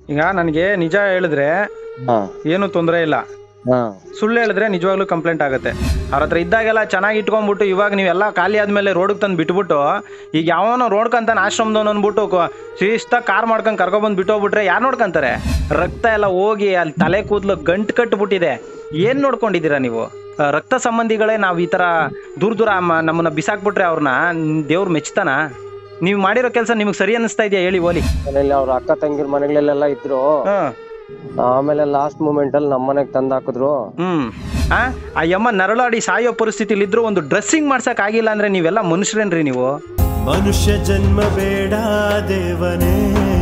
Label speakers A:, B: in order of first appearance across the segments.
A: ಈಗ ನನಗೆ ನಿಜ ಹೇಳಿದ್ರೆ
B: ಹಾ
A: ಏನು ತೊಂದರೆ ಇಲ್ಲ
B: ಹಾ
A: ಸುಳ್ಳು ಹೇಳಿದ್ರೆ ನಿಜವಾಗ್ಲೂ ಕಂಪ್ಲೇಂಟ್ ಆಗುತ್ತೆ ಅವ್ರ ಹತ್ರ ಇದ್ದಾಗೆಲ್ಲ ಚೆನ್ನಾಗಿ ಇಟ್ಕೊಂಡ್ಬಿಟ್ಟು ಇವಾಗ ನೀವೆಲ್ಲ ಖಾಲಿ ಆದ್ಮೇಲೆ ರೋಡ್ಗೆ ತಂದು ಬಿಟ್ಬಿಟ್ಟು ಈಗ ಯಾವನೋ ನೋಡ್ಕೊಂತಾನೆ ಆಶ್ರಮದವನು ಅಂದ್ಬಿಟ್ಟು ಕೊ- ಶಿಸ್ತಾಗಿ ಕಾರ್ ಮಾಡ್ಕೊಂಡು ಕರ್ಕೊಬಂದು ಬಿಟ್ಟೋಗ್ಬಿಟ್ರೆ ಯಾರು ನೋಡ್ಕೊಂತಾರೆ ರಕ್ತ ಎಲ್ಲ ಹೋಗಿ ಅಲ್ಲಿ ತಲೆ ಕೂದಲು ಗಂಟು ಕಟ್ಬಿಟ್ಟಿದೆ ಏನು ನೋಡ್ಕೊಂಡಿದ್ದೀರಾ ನೀವು ಆ, ರಕ್ತ ಸಂಬಂಧಿಗಳೇ ನಾವು ಈ ಥರ ದೂರ ದೂರ ಮ- ನಮ್ಮನ್ನ ಬಿಸಾಕ್ಬಿಟ್ರೆ ಅವ್ರನ್ನ ದೇವ್ರು ಮೆಚ್ತಾನ ನೀವು ಮಾಡಿರೋ ಕೆಲಸ ನಿಮಗೆ ಸರಿ ಅನ್ನಿಸ್ತಾ ಇದೆಯಾ ಹೇಳಿ ಓಲಿ
B: ಮನೇಲಿ ಅವ್ರ ಅಕ್ಕ ತಂಗಿರ ಮನೆಗಳಲ್ಲೆಲ್ಲ ಇದ್ರು
A: ಹಾಂ
B: ಆಮೇಲೆ ಲಾಸ್ಟ್ ಮೂಮೆಂಟ್ ಅಲ್ಲಿ ನಮ್ಮ ಮನೆಗ್ ತಂದ್ ಹಾಕಿದ್ರು
A: ಹ್ಮ್ ಆ ಆ ಯಮ್ಮ ನರಳಾಡಿ ಸಾಯೋ ಪರಿಸ್ಥಿತಿಲಿ ಇದ್ರು ಒಂದು ಡ್ರೆಸ್ಸಿಂಗ್ ಮಾಡ್ಸಕ್ ಆಗಿಲ್ಲ ಅಂದ್ರೆ ನೀವೆಲ್ಲ ಮನುಷ್ಯರೇನ್ರಿ ನೀವು
C: ಮನುಷ್ಯ ಜನ್ಮ ಬೇಡ ದೇವನೇ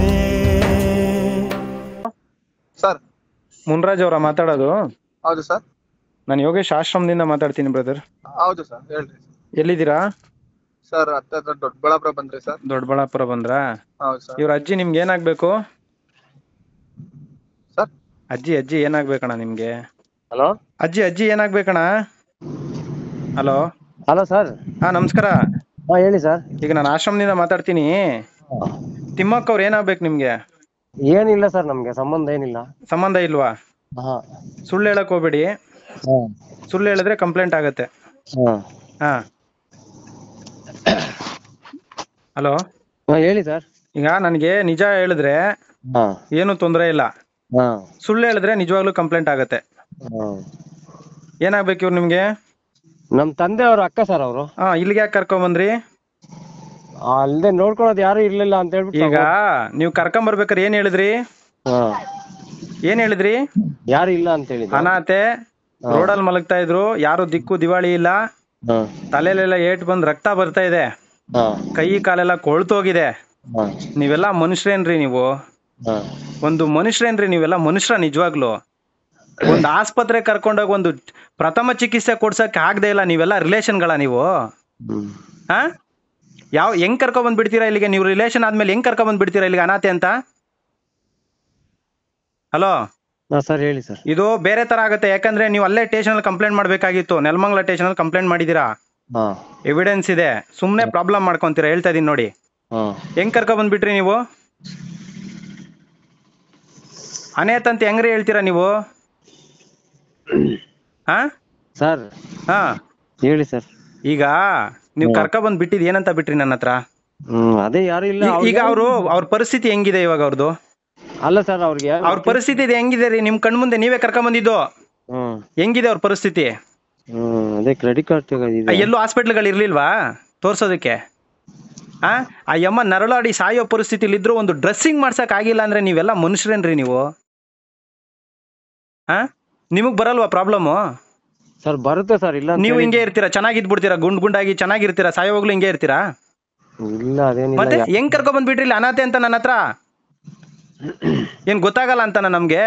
D: ಸರ್
A: ಮುನ್ರಾಜ್ ಅವರ ಮಾತಾಡೋದು
D: ಹೌದು ಸರ್
A: ನಾನು ಯೋಗೇಶ್ ಆಶ್ರಮದಿಂದ ಮಾತಾಡ್ತೀನಿ ಬ್ರದರ್
D: ಹೌದು ಸರ್ ಹೇಳ್ರಿ
A: ಎಲ್ಲಿದ್ದೀರಾ
D: ಸರ್ ಹತ್ತ ಹತ್ರ ದೊಡ್ಡಬಳ್ಳಾಪುರ ಬಂದ್ರಿ ಸರ್
A: ದೊಡ್ಡಬಳ್ಳಾಪುರ ಬಂದ್ರಾ
D: ಹೌದು ಸರ್
A: ಇವ್ರ ಅಜ್ಜಿ ನಿಮ್ಗೆ ಏನಾಗ್ಬೇಕು
D: ಸರ್
A: ಅಜ್ಜಿ ಅಜ್ಜಿ ಏನಾಗ್ಬೇಕಣ್ಣ ನಿಮ್ಗೆ
B: ಹಲೋ
A: ಅಜ್ಜಿ ಅಜ್ಜಿ ಏನಾಗ್ಬೇಕಣ್ಣ ಹಲೋ
B: ಹಲೋ ಸರ್
A: ಹಾ ನಮಸ್ಕಾರ
B: ಹಾ ಹೇಳಿ ಸರ್
A: ಈಗ ನಾನು ಆಶ್ರಮದಿಂದ ಮಾತಾಡ್ತೀನಿ ತಿಮ್ಮಕ್ಕ ಅವ್ರು ಏನಾಗ್ಬೇಕು ನಿಮ್ಗೆ
B: ಏನಿಲ್ಲ ಸರ್ ನಮ್ಗೆ ಸಂಬಂಧ ಏನಿಲ್ಲ
A: ಸಂಬಂಧ ಇಲ್ವಾ
B: ಹಾ
A: ಸುಳ್ಳು ಹೇಳಕ್ ಹೋಗ್ಬೇಡಿ
B: ಹಾ
A: ಸುಳ್ಳು ಹೇಳಿದ್ರೆ ಕಂಪ್ಲೇಂಟ್ ಆಗತ್ತೆ
B: ಹಾ
A: ಹಾ ಹಲೋ
B: ಹಾ ಹೇಳಿ ಸರ್
A: ಈಗ ನನಗೆ ನಿಜ ಹೇಳಿದ್ರೆ
B: ಹಾ
A: ಏನು ತೊಂದರೆ ಇಲ್ಲ
B: ಹಾ
A: ಸುಳ್ಳು ಹೇಳಿದ್ರೆ ನಿಜವಾಗ್ಲೂ ಕಂಪ್ಲೇಂಟ್ ಆಗತ್ತೆ
B: ಹಾ
A: ಏನಾಗ್ಬೇಕು ಇವ್ರು ನಿಮ್ಗೆ
B: ನಮ್ ತಂದೆ ಅವ್ರ ಅಕ್ಕ ಸರ್ ಅವರು
A: ಹಾ ಇಲ್ಲಿಗೆ ಯಾಕೆ ಕರ್ಕೊಂಡ್ ಬಂದ್ರಿ
B: ಅಲ್ದೆ ನೋಡ್ಕೊಳೋದ್ ಯಾರು ಇರ್ಲಿಲ್ಲ ಅಂತ ಹೇಳ್ಬಿಟ್ಟು
A: ಈಗ ನೀವು ಕರ್ಕೊಂಡ್ ಬರ್ಬೇಕಾದ್ರೆ ಏನ್ ಹೇಳಿದ್ರಿ
B: ಹಾ
A: ಏನ್ ಹೇಳಿದ್ರಿ
B: ಯಾರು ಇಲ್ಲ ಅಂತ ಹೇಳಿದ್ರು
A: ಅನಾಥೆ ರೋಡಲ್ಲಿ ಮಲಗ್ತಾ ಇದ್ರು ಯಾರು ದಿಕ್ಕು ದಿವಾಳಿ ಇಲ್ಲ
B: ಹಾ
A: ತಲೆಲೆಲ್ಲ ಏಟ್ ಬಂದ್ ರಕ್ತ ಬರ್ತಾ ಇದೆ
B: ಹಾ
A: ಕೈ ಕಾಲೆಲ್ಲ ಕೊಳ್ತೋಗಿದೆ
B: ಹಾ
A: ನೀವೆಲ್ಲ ಮನುಷ್ಯರೇನ್ರಿ ನೀವು
B: ಹಾ
A: ಒಂದು ಮನುಷ್ಯರೇನ್ರಿ ನೀವೆಲ್ಲ ಮನುಷ್ಯರ ನಿಜವಾಗ್ಲು ಒಂದು ಆಸ್ಪತ್ರೆ ಕರ್ಕೊಂಡೋಗಿ ಒಂದು ಪ್ರಥಮ ಚಿಕಿತ್ಸೆ ಕೊಡ್ಸಕ್ಕೆ ಆಗದೆ ಇಲ್ಲ ನೀವೆಲ್ಲ ರಿಲೇಷನ್ಗಳ ನೀವು
B: ಹ್ಮ್
A: ಹಾ ಯಾವ ಹೆಂಗ್ ಕರ್ಕೊಂಡ್ ಬಂದ್ ಬಿಡ್ತೀರಾ ಇಲ್ಲಿಗೆ ನೀವು ರಿಲೇಷನ್ ಆದ್ಮೇಲೆ ಹೆಂಗ್ ಕರ್ಕೊಂಡ್ ಬಂದ್ ಬಿಡ್ತೀರಾ ಇಲ್ಲಿಗೆ ಅನಾಥೆ ಅಂತ ಹಲೋ
B: ಹಾ ಸರ್ ಹೇಳಿ ಸರ್
A: ಇದು ಬೇರೆ ತರ ಆಗುತ್ತೆ ಯಾಕಂದ್ರೆ ನೀವು ಅಲ್ಲೇ ಸ್ಟೇಷನ್ ಅಲ್ಲಿ ಕಂಪ್ಲೇಂಟ್ ಮಾಡ್ಬೇಕಾಗಿತ್ತು ನೆಲಮಂಗಲ ಸ್ಟೇಷನ್ ಅಲ್ಲಿ ಕಂಪ್ಲೇಂಟ್ ಮಾಡಿದೀರಾ
B: ಹಾ
A: ಎವಿಡೆನ್ಸ್ ಇದೆ ಸುಮ್ನೆ ಪ್ರಾಬ್ಲಮ್ ಮಾಡ್ಕೊಂತೀರಾ ಹೇಳ್ತಾ ಇದೀನಿ ನೋಡಿ
B: ಹಾ
A: ಹೆಂಗ್ ಕರ್ಕೊಂಡ್ ಬಂದ್ಬಿಟ್ರಿ ನೀವು ಅನೇತ್ ಅಂತ ಹೆಂಗ್ರಿ ಹೇಳ್ತೀರಾ ನೀವು ಹಾ
B: ಸರ್
A: ಹಾ
B: ಹೇಳಿ ಸರ್
A: ಈಗ ನೀವು ಕರ್ಕ ಬಂದ್ ಬಿಟ್ಟಿದ್ ಏನಂತ ಬಿಟ್ರಿ ನನ್ನ ಹತ್ರ
B: ಹ್ಮ್ ಅದೇ ಯಾರು ಇಲ್ಲ
A: ಈ- ಈಗ ಅವರು ಅವ್ರ ಪರಿಸ್ಥಿತಿ ಹೆಂಗಿದೆ ಇವಾಗ ಅವ್ರದ್ದು
B: ಅಲ್ಲ ಸರ್ ಅವ್ರಿಗೆ
A: ಅವ್ರ ಪರಿಸ್ಥಿತಿ ಇದೆ ಹೆಂಗಿದೆ ರೀ ನಿಮ್ ಕಣ್ ಮುಂದೆ ನೀವೇ ಕರ್ಕೊಂಡ್ ಬಂದಿದ್ದು
B: ಹ್ಮ್
A: ಹೆಂಗಿದೆ ಅವ್ರ ಪರಿಸ್ಥಿತಿ
B: ಹ್ಮ್ ಅದೇ ಕ್ರೆಡಿಟ್ ಕಾರ್ಡ್
A: ಆ,
B: ಇದೆ
A: ಎಲ್ಲೂ ಹಾಸ್ಪಿಟ್ಲ್ಗಳು ಇರ್ಲಿಲ್ವಾ ತೋರ್ಸೋದಕ್ಕೆ ಆ ಆ ಯಮ್ಮ ನರಳಾಡಿ ಸಾಯೋ ಪರಿಸ್ಥಿತಿಲಿ ಇದ್ರು ಒಂದು ಡ್ರೆಸ್ಸಿಂಗ್ ಮಾಡ್ಸಕ್ ಆಗಿಲ್ಲ ಅಂದ್ರೆ ನೀವೆಲ್ಲ ಮನುಷ್ಯರೇನ್ರಿ ನೀವು ಆ ನಿಮಗ್ ಬರಲ್ವಾ ಪ್ರಾಬ್ಲಮ್ಮು
B: ಸರ್ ಬರುತ್ತೆ ಸರ್ ಇಲ್ಲ ಅಂತ
A: ನೀವು
B: ಹೇಳಿ-
A: ಹಿಂಗೆ ಇರ್ತೀರಾ ಚೆನ್ನಾಗಿದ್ಬಿಡ್ತೀರಾ ಗುಂಡ್ ಗುಂಡಾಗಿ ಚೆನ್ನಾಗಿರ್ತೀರಾ ಸಾಯೋವಾಗ್ಲೂ ಹಿಂಗೆ ಇರ್ತೀರಾ
B: ಇಲ್ಲ ಅದೇನಿಲ್ಲ
A: ಮತ್ತೆ
B: ಯಾ-
A: ಹೆಂಗ್ ಕರ್ಕೊಂಡ್ ಬಂದ್ಬಿಟ್ರಿ ಇಲ್ಲಿ ಅನಾಥೆ ಅಂತ ನನ್ನ ಹತ್ರ ಏನ್ ಗೊತ್ತಾಗಲ್ಲ ಅಂತನ ನಮ್ಗೆ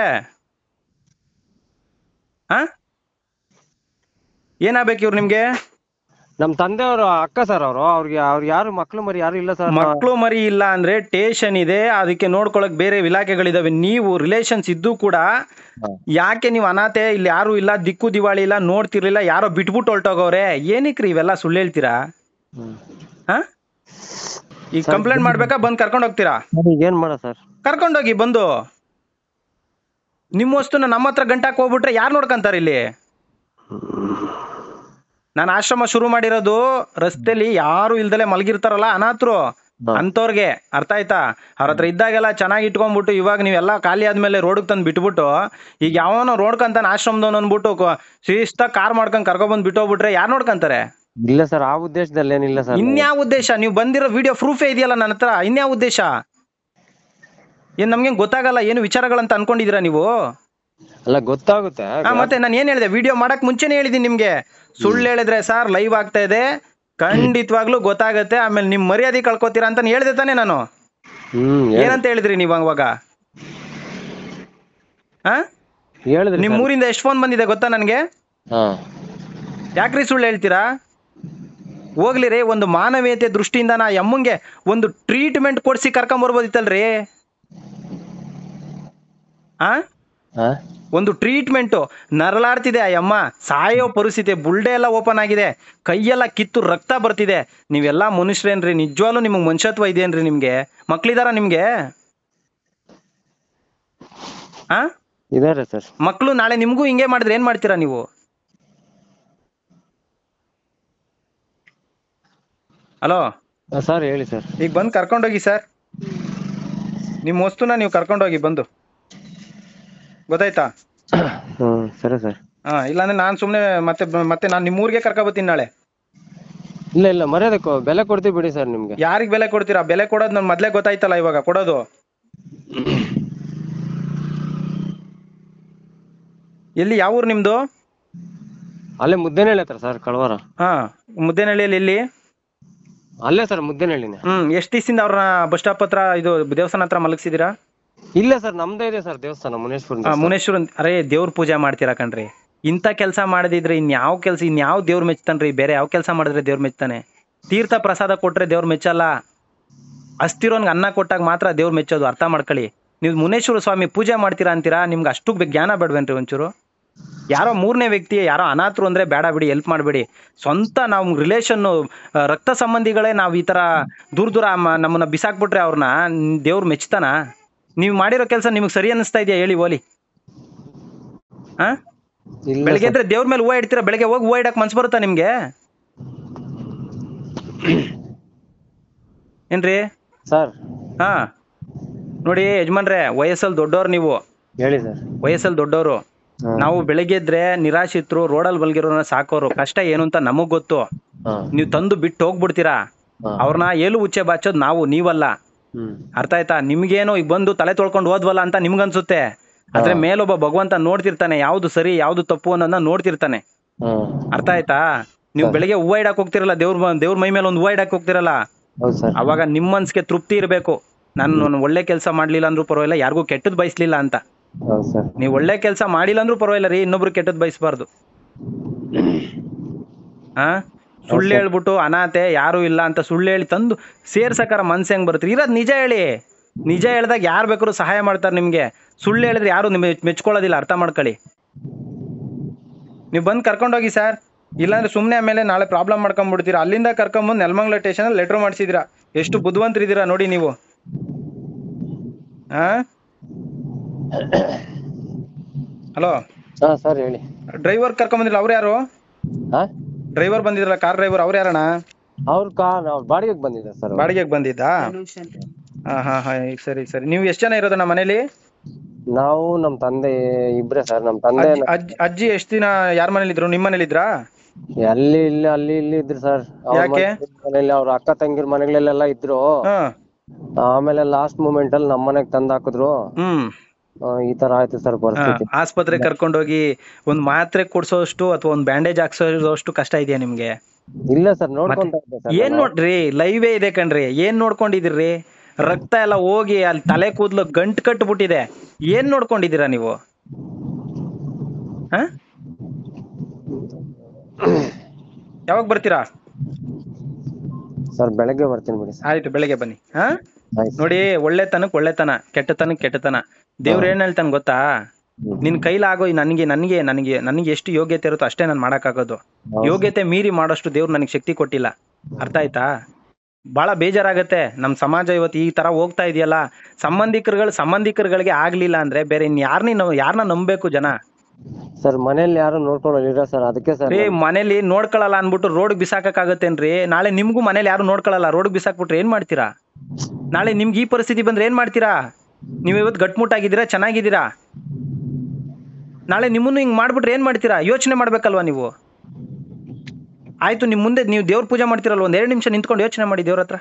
A: ಆ ಏನಾಗ್ಬೇಕು ಇವ್ರು ನಿಮ್ಗೆ
B: ನಮ್ ತಂದೆಯವರು ಅಕ್ಕ ಸರ್ ಅವರು ಅವ್ರಿಗೆ ಅವ್ರಿಗೆ ಯಾರು ಮಕ್ಳು ಮರಿ ಯಾರು ಇಲ್ಲ ಸರ್
A: ಮಕ್ಕಳು ಮರಿ ಇಲ್ಲ ಅಂದ್ರೆ ಟೇಷನ್ ಇದೆ ಅದಕ್ಕೆ ನೋಡ್ಕೊಳಕ್ ಬೇರೆ ಇಲಾಖೆಗಳಿದಾವೆ ನೀವು ರಿಲೇಷನ್ಸ್ ಇದ್ದು ಕೂಡ ಯಾಕೆ ನೀವು ಅನಾಥೆ ಇಲ್ಲಿ ಯಾರು ಇಲ್ಲ ದಿಕ್ಕು ದಿವಾಳಿ ಇಲ್ಲ ನೋಡ್ತಿರ್ಲಿಲ್ಲ ಯಾರೋ ಬಿಟ್ಬಿಟ್ಟು ಹೊಲ್ಟೋಗವ್ರೆ ಏನಕ್ರಿ ಇವೆಲ್ಲ ಸುಳ್ಳು ಹೇಳ್ತೀರಾ ಹಾ ಈಗ ಕಂಪ್ಲೇಂಟ್ ಮಾಡ್ಬೇಕಾ ಬಂದ್ ಕರ್ಕೊಂಡ್ ಹೋಗ್ತೀರಾ
B: ಈಗ ಏನ್ ಮಾಡ ಸರ್
A: ಕರ್ಕೊಂಡೋಗಿ ಬಂದು ನಿಮ್ಮ ವಸ್ತುನ ನಮ್ಮ ಹತ್ರ ಗಂಟಾಕ್ ಹೋಗ್ಬಿಟ್ರೆ ಯಾರು ನೋಡ್ಕಂತಾರೆ ಇಲ್ಲಿ ನಾನು ಆಶ್ರಮ ಶುರು ಮಾಡಿರೋದು ರಸ್ತೆಲಿ ಯಾರು ಇಲ್ದಲೆ ಮಲಗಿರ್ತಾರಲ್ಲ ಅನಾಥರು ಅಂತವ್ರಿಗೆ ಅರ್ಥ ಆಯ್ತಾ ಅವ್ರ ಹತ್ರ ಇದ್ದಾಗೆಲ್ಲ ಚೆನ್ನಾಗಿ ಇಟ್ಕೊಂಡ್ಬಿಟ್ಟು ಇವಾಗ ನೀವೆಲ್ಲ ಖಾಲಿ ಆದ್ಮೇಲೆ ರೋಡ್ಗೆ ತಂದು ಬಿಟ್ಬಿಟ್ಟು ಈಗ ಯಾವನೋ ನೋಡ್ಕಂತಾನೆ ಆಶ್ರಮದವನು ಅಂದ್ಬಿಟ್ಟು ಕ- ಶಿಸ್ತಾಗಿ ಕಾರ್ ಮಾಡ್ಕೊಂಡ್ ಕರ್ಕೊಬಂದ್ ಬಿಟ್ಟೋಗ್ಬಿಟ್ರೆ ಯಾರು ನೋಡ್ಕಂತಾರೆ
B: ಇಲ್ಲ ಸರ್ ಆ ಉದ್ದೇಶದಲ್ಲಿ ಏನಿಲ್ಲ ಸರ್
A: ಇನ್ಯಾವ ಉದ್ದೇಶ ನೀವು ಬಂದಿರೋ ವಿಡಿಯೋ ಪ್ರೂಫೇ ಇದೆಯಲ್ಲ ನನ್ನ ಹತ್ರ ಇನ್ಯಾವ ಉದ್ದೇಶ ಏನ್ ನಮ್ಗೆ ಗೊತ್ತಾಗಲ್ಲ ಏನು ವಿಚಾರಗಳಂತ ಅನ್ಕೊಂಡಿದೀರಾ ನೀವು
B: ಅಲ್ಲ ಗೊತ್ತಾಗುತ್ತೆ
A: ಆ, ಮತ್ತೆ ನಾನು ಏನ್ ಹೇಳಿದೆ ವಿಡಿಯೋ ಮಾಡಕ್ ಮುಂಚೆನೆ ಹೇಳಿದೀನಿ ನಿಮ್ಗೆ ಸುಳ್ಳು ಹೇಳಿದ್ರೆ ಸರ್ ಲೈವ್ ಆಗ್ತಾ ಇದೆ ಖಂಡಿತವಾಗ್ಲೂ ಗೊತ್ತಾಗತ್ತೆ ಆಮೇಲೆ ನಿಮ್ ಮರ್ಯಾದೆ ಕಳ್ಕೊತೀರಾ ಅಂತ ಹೇಳ್ದೆ ತಾನೇ ನಾನು
B: ಹ್ಮ್ ಹೇಳ್-
A: ಏನಂತ ಹೇಳಿದ್ರಿ ನೀವು ಅವಾಗ ಹಾ
B: ಹೇಳಿದ್ರಿ
A: ನಿಮ್ ಊರಿಂದ ಎಷ್ಟು ಫೋನ್ ಬಂದಿದೆ ಗೊತ್ತಾ ನನಗೆ
B: ಹಾ
A: ಯಾಕ್ರಿ ಸುಳ್ಳು ಹೇಳ್ತೀರಾ ಹೋಗ್ಲಿ ರೀ ಒಂದು ಮಾನವೀಯತೆ ದೃಷ್ಟಿಯಿಂದ ನಾ ಅಮ್ಮಂಗೆ ಒಂದು ಟ್ರೀಟ್ಮೆಂಟ್ ಕೊಡ್ಸಿ ಕರ್ಕೊಂಬರ್ಬೋದಿತ್ತಲ್ರಿ ಆ
B: ಹಾ
A: ಒಂದು ಟ್ರೀಟ್ಮೆಂಟು ನರಳಾಡ್ತಿದೆ ಆ ಅಮ್ಮ ಸಾಯೋ ಪರಿಸ್ಥಿತಿ ಬುಲ್ಡೆ ಎಲ್ಲ ಓಪನ್ ಆಗಿದೆ ಕೈಯೆಲ್ಲ ಕಿತ್ತು ರಕ್ತ ಬರ್ತಿದೆ ನೀವೆಲ್ಲ ಮನುಷ್ಯರೇನ್ರಿ ನಿಜವಾಗ್ಲೂ ನಿಮಗೆ ಮನುಷ್ಯತ್ವ ಇದೆಯೇನ್ರಿ ನಿಮಗೆ ಮಕ್ಳಿದಾರ ನಿಮಗೆ ಹಾ
B: ಇದಾರೆ ಸರ್
A: ಮಕ್ಕಳು ನಾಳೆ ನಿಮಗೂ ಹಿಂಗೆ ಮಾಡಿದ್ರೆ ಏನ್ ಮಾಡ್ತೀರಾ ನೀವು ಹಲೋ
B: ಸರ್ ಹೇಳಿ ಸರ್
A: ಈಗ ಬಂದು ಕರ್ಕೊಂಡೋಗಿ ಸರ್ ನಿಮ್ಮ ವಸ್ತುನ ನೀವು ಕರ್ಕೊಂಡೋಗಿ ಬಂದು ಗೊತ್ತಾಯ್ತಾ
B: ಹ್ಮ್ ಸರಿ ಸರ್
A: ಹಾ ಇಲ್ಲಾಂದ್ರೆ ನಾನು ಸುಮ್ಮನೆ ಮತ್ತೆ ಮತ್ತೆ ನಾನು ನಿಮ್ಮ ಊರಿಗೆ ಕರ್ಕೊಬತ್ತೀನಿ ನಾಳೆ
B: ಇಲ್ಲ ಇಲ್ಲ ಮರ್ಯಾದೆ ಕೊ- ಬೆಲೆ ಕೊಡ್ತೀವಿ ಬಿಡಿ ಸರ್ ನಿಮ್ಗೆ
A: ಯಾರಿಗೆ ಬೆಲೆ ಕೊಡ್ತೀರಾ ಬೆಲೆ ಕೊಡೋದು ನನ್ ಮೊದ್ಲೇ ಗೊತ್ತಾಯ್ತಲ್ಲ ಇವಾಗ ಕೊಡೋದು ಎಲ್ಲಿ ಯಾವ ಊರು ನಿಮ್ದು
B: ಅಲ್ಲೇ ಮುದ್ದೇನಹಳ್ಳಿ ಹತ್ರ ಸರ್ ಕಳವಾರ
A: ಹಾ ಮುದ್ದೇನಹಳ್ಳಿಯಲ್ಲಿ ಎಲ್ಲಿ
B: ಅಲ್ಲೇ ಸರ್ ಮುದ್ದೇನಹಳ್ಳಿನೇ
A: ಹ್ಮ್ ಎಷ್ಟು ದಿವಸದಿಂದ ಅವ್ರನ್ನ ಬಸ್ ಸ್ಟಾಪ್ ಹತ್ರ ಇದು ದೇವಸ್ಥಾನ ಹತ್ರ ಮಲಗಿಸಿದೀರಾ
B: ಇಲ್ಲ ಸರ್ ನಮ್ದೇ ಇದೆ ಸರ್ ದೇವಸ್ಥಾನ ಮುನೇಶ್ವರ
A: ಆ, ಮುನೇಶ್ವರನ್ ಅರೇ ದೇವ್ರ ಪೂಜೆ ಮಾಡ್ತೀರಾ ಕಣ್ರಿ ಇಂಥ ಕೆಲಸ ಮಾಡದಿದ್ರೆ ಇನ್ಯಾವ ಕೆಲಸ ಇನ್ಯಾವ ದೇವ್ರ ಮೆಚ್ತಾನ್ರಿ ಬೇರೆ ಯಾವ ಕೆಲಸ ಮಾಡಿದ್ರೆ ದೇವ್ರ ಮೆಚ್ತಾನೆ ತೀರ್ಥ ಪ್ರಸಾದ ಕೊಟ್ರೆ ದೇವ್ರ ಮೆಚ್ಚಲ್ಲ ಅಸ್ತಿರೋನ್ಗೆ ಅನ್ನ ಕೊಟ್ಟಾಗ ಮಾತ್ರ ದೇವ್ರ ಮೆಚ್ಚೋದು ಅರ್ಥ ಮಾಡ್ಕೊಳ್ಳಿ ನೀವು ಮುನೇಶ್ವರ ಸ್ವಾಮಿ ಪೂಜೆ ಮಾಡ್ತೀರಾ ಅಂತೀರಾ ನಿಮ್ಗೆ ಅಷ್ಟು ಬೆ- ಜ್ಞಾನ ಬೇಡವೇನ್ರಿ ಒಂಚೂರು ಯಾರೋ ಮೂರನೇ ವ್ಯಕ್ತಿ ಯಾರೋ ಅನಾಥರು ಅಂದ್ರೆ ಬೇಡ ಬಿಡಿ ಹೆಲ್ಪ್ ಮಾಡಬೇಡಿ ಸ್ವಂತ ನಾವು ರಿಲೇಷನ್ನು ರಕ್ತ ಸಂಬಂಧಿಗಳೇ ನಾವು ಈ ಥರ ದೂರ ದೂರ ಮ- ನಮ್ಮನ್ನ ಬಿಸಾಕ್ಬಿಟ್ರೆ ಅವ್ರನ್ನ ದೇವ್ರು ಮೆಚ್ತಾನ ನೀವು ಮಾಡಿರೋ ಕೆಲಸ ನಿಮಗೆ ಸರಿ ಅನ್ನಿಸ್ತಾ ಇದೆಯಾ ಹೇಳಿ ಓಲಿ ಹಾ
B: ಇಲ್ಲ
A: ಬೆಳಗ್ಗೆ ಎದ್ರೆ ದೇವ್ರ ಮೇಲೆ ಹೂವ ಇಡ್ತೀರಾ ಬೆಳಗ್ಗೆ ಹೋಗಿ ಹೂವ ಇಡಕ್ ಮನ್ಸು ಬರುತ್ತಾ ನಿಮ್ಗೆ ಏನ್ರಿ
B: ಸರ್
A: ಹಾ ನೋಡಿ ಯಜಮಾನ್ರೆ ವಯಸ್ಸಲ್ಲಿ ದೊಡ್ಡವ್ರು ನೀವು
B: ಹೇಳಿ ಸರ್
A: ವಯಸ್ಸಲ್ಲಿ ದೊಡ್ಡವರು ನಾವು ಬೆಳಗ್ಗೆ ಎದ್ರೆ ನಿರಾಶಿತರು ರೋಡಲ್ಲಿ ಮಲ್ಗಿರೋನ ಸಾಕೋರು ಕಷ್ಟ ಏನು ಅಂತ ನಮಗ್ ಗೊತ್ತು
B: ಹಾ
A: ನೀವು ತಂದು ಬಿಟ್ಟು ಹೋಗ್ಬಿಡ್ತೀರಾ
B: ಹಾ.
A: ಅವ್ರನ್ನ ಏಲು ಉಚ್ಚೆ ಬಾಚೋದು ನಾವು ನೀವಲ್ಲ
B: ಹ್ಮ್
A: ಅರ್ಥ ಆಯ್ತಾ ನಿಮ್ಗೇನೋ ಈಗ ಬಂದು ತಲೆ ತೊಳ್ಕೊಂಡು ಹೋದ್ವಲ್ಲ ಅಂತ ನಿಮ್ಗನ್ಸುತ್ತೆ ಆದ್ರೆ ಮೇಲೊಬ್ಬ ಭಗವಂತ ನೋಡ್ತಿರ್ತಾನೆ ಯಾವ್ದು ಸರಿ ಯಾವ್ದು ತಪ್ಪು ಅನ್ನೋದನ್ನ ನೋಡ್ತಿರ್ತಾನೆ
B: ಹಾ
A: ಅರ್ಥ ಆಯ್ತಾ ನೀವು ಬೆಳಿಗ್ಗೆ ಹೂವ ಇಡಕ್ ಹೋಗ್ತಿರಲ್ಲ ದೇವ್ರ ದೇವ್ರ ಮೈ ಮೇಲೆ ಒಂದು ಹೂವ ಇಡಕ್ ಹೋಗ್ತಿರಲ್ಲ
B: ಹೌದು ಸರ್
A: ಅವಾಗ ನಿಮ್ಮ ಮನ್ಸಿಗೆ ತೃಪ್ತಿ ಇರಬೇಕು ನಾನು ನಾನು ಒಳ್ಳೆ ಕೆಲಸ ಮಾಡ್ಲಿಲ್ಲ ಅಂದ್ರೂ ಪರವಾಗಿಲ್ಲ ಯಾರಿಗೂ ಕೆಟ್ಟದ್ ಬಯಸ್ಲಿಲ್ಲ ಅಂತ
B: ಹೌದು ಸರ್
A: ನೀವು ಒಳ್ಳೆ ಕೆಲಸ ಮಾಡಿಲ್ಲ ಅಂದ್ರೂ ಪರವಾಗಿಲ್ಲ ರೀ ಇನ್ನೊಬ್ರು ಕೆಟ್ಟದ್ ಬಯಸ್ಬಾರ್ದು ಹಾ ಸುಳ್ಳು ಹೇಳ್ಬಿಟ್ಟು ಅನಾಥೆ ಯಾರು ಇಲ್ಲ ಅಂತ ಸುಳ್ಳು ಹೇಳಿ ತಂದು ಸೇರ್ಸಕಾರ ಮನ್ಸು ಹೆಂಗ್ ಬರುತ್ತೆ ಇರೋದ್ ನಿಜ ಹೇಳಿ ನಿಜ ಹೇಳ್ದಾಗ ಯಾರು ಬೇಕಾದ್ರೂ ಸಹಾಯ ಮಾಡ್ತಾರೆ ನಿಮ್ಗೆ ಸುಳ್ಳು ಹೇಳಿದ್ರೆ ಯಾರು ನಿಮ್ ಮೆಚ್ಕೊಳ್ಳೋದಿಲ್ಲ ಅರ್ಥ ಮಾಡ್ಕೊಳ್ಳಿ ನೀವು ಬಂದು ಕರ್ಕೊಂಡೋಗಿ ಸರ್ ಇಲ್ಲಾಂದ್ರೆ ಸುಮ್ಮನೆ ಆಮೇಲೆ ನಾಳೆ ಪ್ರಾಬ್ಲಮ್ ಮಾಡ್ಕೊಂಡ್ಬಿಡ್ತೀರಾ ಅಲ್ಲಿಂದ ಕರ್ಕೊಂಬಂದು ನೆಲಮಂಗ್ಲ ಸ್ಟೇಷನ್ ಲೆಟ್ರ್ ಮಾಡಿಸಿದಿರಾ ಎಷ್ಟು ಬುದ್ಧಿವಂತರಿದ್ದೀರಾ ನೋಡಿ ನೀವು ಹಾ ಹಲೋ
B: ಹಾ ಸರ್ ಹೇಳಿ
A: ಡ್ರೈವರ್ ಕರ್ಕೊಂಬಂದಿಲ್ಲ ಅವ್ರು ಯಾರು
B: ಹಾ
A: ಡ್ರೈವರ್ ಬಂದಿದ್ರಲ್ಲ ಕಾರ್ ಡ್ರೈವರ್ ಅವ್ರು ಯಾರಣ್ಣ
B: ಅವ್ರ ಕಾರ್ ಅವ್ರ ಬಾಡಿಗೆಗೆ ಬಂದಿದೆ ಸರ್ ಅವ್ರು.
A: ಬಾಡಿಗೆಗೆ ಬಂದಿದ್ದಾ ಹಾ ಹಾ ಹಾ ಸರಿ ಸರಿ ನೀವು ಎಷ್ಟು ಜನ ಇರೋದು ನಮ್ಮ ಮನೇಲಿ
B: ನಾವು ನಮ್ ತಂದೆ ಇಬ್ರೇ ಸರ್ ನಮ್ ತಂದೆ
A: ಅಜ್ಜಿ- ಅಜ್ಜಿ ಅಜ್ಜಿ ಎಷ್ಟು ದಿನ ಯಾರ ಮನೇಲಿ ಇದ್ರು ನಿಮ್ಮ ಮನೇಲಿ ಇದ್ರಾ
B: ಅಲ್ಲಿ ಇಲ್ಲಿ ಅಲ್ಲಿ ಇಲ್ಲಿ ಇದ್ರು ಸರ್
A: ಯಾಕೆ?
B: ಮನೇಲಿ ಅವ್ರ ಅಕ್ಕ ತಂಗಿರ್ ಮನೆಗಳೆಲ್ಲ ಇದ್ರು
A: ಹಾ
B: ಆಮೇಲೆ ಲಾಸ್ಟ್ ಮೂಮೆಂಟ್ ಅಲ್ಲಿ ನಮ್ ಮನೆಗ್ ತಂದ್ ಹಾಕಿದ್ರು
A: ಹ್ಮ್
B: ಆ, ಈ ತರ ಆಯ್ತು ಸರ್
A: ಹಾ,
B: ಪರಿಸ್ಥಿತಿ
A: ಆಸ್ಪತ್ರೆ ಕರ್ಕೊಂಡೋಗಿ ಒಂದ್ ಮಾತ್ರೆ ಕೊಡ್ಸೋಷ್ಟು ಅಥವಾ ಒಂದ್ ಬ್ಯಾಂಡೇಜ್ ಹಾಕ್ಸೋಷ್ಟು ಕಷ್ಟ ಇದೆಯಾ ನಿಮ್ಗೆ
B: ಇಲ್ಲ ಸರ್ ನೋಡ್ಕೊಂತ ಇದ್ದೆ ಸರ್
A: ಏನ್ ನೋಡ್ರಿ ಲೈವೇ ಇದೆ ಕಣ್ರಿ ಏನ್ ನೋಡ್ಕೊಂಡಿದಿರ್ರಿ ರಕ್ತ ಎಲ್ಲ ಹೋಗಿ ಅಲ್ಲಿ ತಲೆ ಕೂದ್ಲು ಗಂಟ್ ಕಟ್ಬಿಟ್ಟಿದೆ ಏನ್ ನೋಡ್ಕೊಂಡಿದೀರಾ ನೀವು ಹ ಯಾವಾಗ ಬರ್ತೀರಾ
B: ಸರ್ ಬೆಳಗ್ಗೆ ಬರ್ತೀನಿ ಬಿಡಿ ಸರ್
A: ಆಯ್ತು ಬೆಳಿಗ್ಗೆ ಬನ್ನಿ ಹಾ
B: ಆಯ್ತು
A: ನೋಡಿ ಒಳ್ಳೆತನಕ್ ಒಳ್ಳೆತನ ಕೆಟ್ಟತನಕ್ ಕೆಟ್ಟತನ ದೇವ್ರು ಏನ್ ಹೇಳ್ತಾನೆ ಗೊತ್ತಾ ನಿನ್ ಕೈಲಾಗೋ ನನಗೆ ನನಗೆ ನನಗೆ ನನಗೆ ಎಷ್ಟು ಯೋಗ್ಯತೆ ಇರುತ್ತೋ ಅಷ್ಟೇ ನಾನು ಮಾಡಕ್ಕಾಗೋದು ಯೋಗ್ಯತೆ ಮೀರಿ ಮಾಡೋಷ್ಟು ದೇವ್ರು ನನಗೆ ಶಕ್ತಿ ಕೊಟ್ಟಿಲ್ಲ ಅರ್ಥ ಆಯ್ತಾ ಬಹಳ ಬೇಜಾರಾಗತ್ತೆ ನಮ್ ಸಮಾಜ ಇವತ್ತು ಈ ತರ ಹೋಗ್ತಾ ಇದೆಯಲ್ಲ ಸಂಬಂಧಿಕರುಗಳು ಸಂಬಂಧಿಕರುಗಳಿಗೆ ಆಗ್ಲಿಲ್ಲ ಅಂದ್ರೆ ಬೇರೆ ಇನ್ ಯಾರನ್ನ ಯಾರನ್ನ ನಂಬಬೇಕು ಜನ
B: ಸರ್ ಮನೇಲಿ ಯಾರು ನೋಡ್ಕೊಳ್ಳೋದಿಲ್ಲ ಸರ್ ಅದಕ್ಕೆ ಸರ್
A: ರೀ ಮನೇಲಿ ನೋಡ್ಕೊಳಲ್ಲ ಅನ್ಬಿಟ್ಟು ರೋಡ್ ಬಿಸಾಕಕ್ಕಾಗತ್ತೇನ್ರಿ ನಾಳೆ ನಿಮ್ಗೂ ಮನೇಲಿ ಯಾರು ನೋಡ್ಕೊಳಲ್ಲ ರೋಡ್ ಬಿಸಾಕ್ಬಿಟ್ರೆ ಏನ್ ಮಾಡ್ತೀರಾ ನಾಳೆ ನಿಮ್ಗೆ ಈ ಪರಿಸ್ಥಿತಿ ಬಂದ್ರೆ ಏನ್ ಮಾಡ್ತೀರಾ ನೀವು ಇವತ್ತು ಗಟ್ಮುಟ್ಟಾಗಿದ್ದೀರಾ ಚೆನ್ನಾಗಿದ್ದೀರಾ ನಾಳೆ ನಿಮ್ಮನ್ನು ಹಿಂಗ್ ಮಾಡ್ಬಿಟ್ರೆ ಏನ್ ಮಾಡ್ತೀರಾ ಯೋಚನೆ ಮಾಡ್ಬೇಕಲ್ವಾ ನೀವು ಆಯ್ತು ನಿಮ್ ಮುಂದೆ ನೀವು ದೇವ್ರ ಪೂಜೆ ಮಾಡ್ತೀರಲ್ವ ಒಂದ್ ಎರಡು ನಿಮಿಷ ನಿಂತ್ಕೊಂಡು ಯೋಚನೆ ಮಾಡಿ ದೇವ್ರ ಹತ್ರ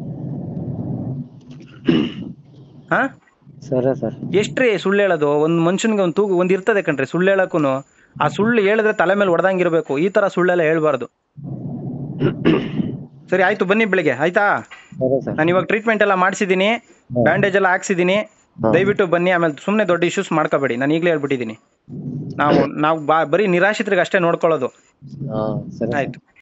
A: ಹಾ
B: ಸರಿ ಸರ್
A: ಎಷ್ಟ್ರಿ ಸುಳ್ಳು ಹೇಳೋದು ಒಂದ್ ಮನುಷ್ಯನ್ಗೆ ಒಂದು ತೂಗು ಒಂದ್ ಇರ್ತದೆ ಕಣ್ರಿ ಸುಳ್ಳು ಹೇಳಕ್ಕೂನು ಆ ಸುಳ್ಳು ಹೇಳಿದ್ರೆ ತಲೆ ಮೇಲೆ ಹೊಡೆದಂಗಿರ್ಬೇಕು ಈ ತರ ಸುಳ್ಳೆಲ್ಲ ಹೇಳ್ಬಾರ್ದು ಸರಿ ಆಯ್ತು ಬನ್ನಿ ಬೆಳಿಗ್ಗೆ ಆಯ್ತಾ
B: ಸರಿ ಸರ್
A: ನಾನು ಇವಾಗ ಟ್ರೀಟ್ಮೆಂಟ್ ಎಲ್ಲ ಮಾಡಿಸಿದ್ದೀನಿ ಬ್ಯಾಂಡೇಜ್ ಎಲ್ಲ ಹಾಕ್ಸಿದ್ದೀನಿ ದಯವಿಟ್ಟು ಬನ್ನಿ ಆಮೇಲೆ ಸುಮ್ಮನೆ ದೊಡ್ಡ ಇಶ್ಯೂಸ್ ಮಾಡ್ಕೋಬೇಡಿ ನಾನು ಈಗಲೇ ಹೇಳ್ಬಿಟ್ಟಿದ್ದೀನಿ ನಾವು ನಾವು ಬಾ ಬರೀ ನಿರಾಶ್ರಿತರಿಗೆ ಅಷ್ಟೇ ನೋಡ್ಕೊಳ್ಳೋದು
B: ಹಾ ಸರಿ
A: ಆಯ್ತು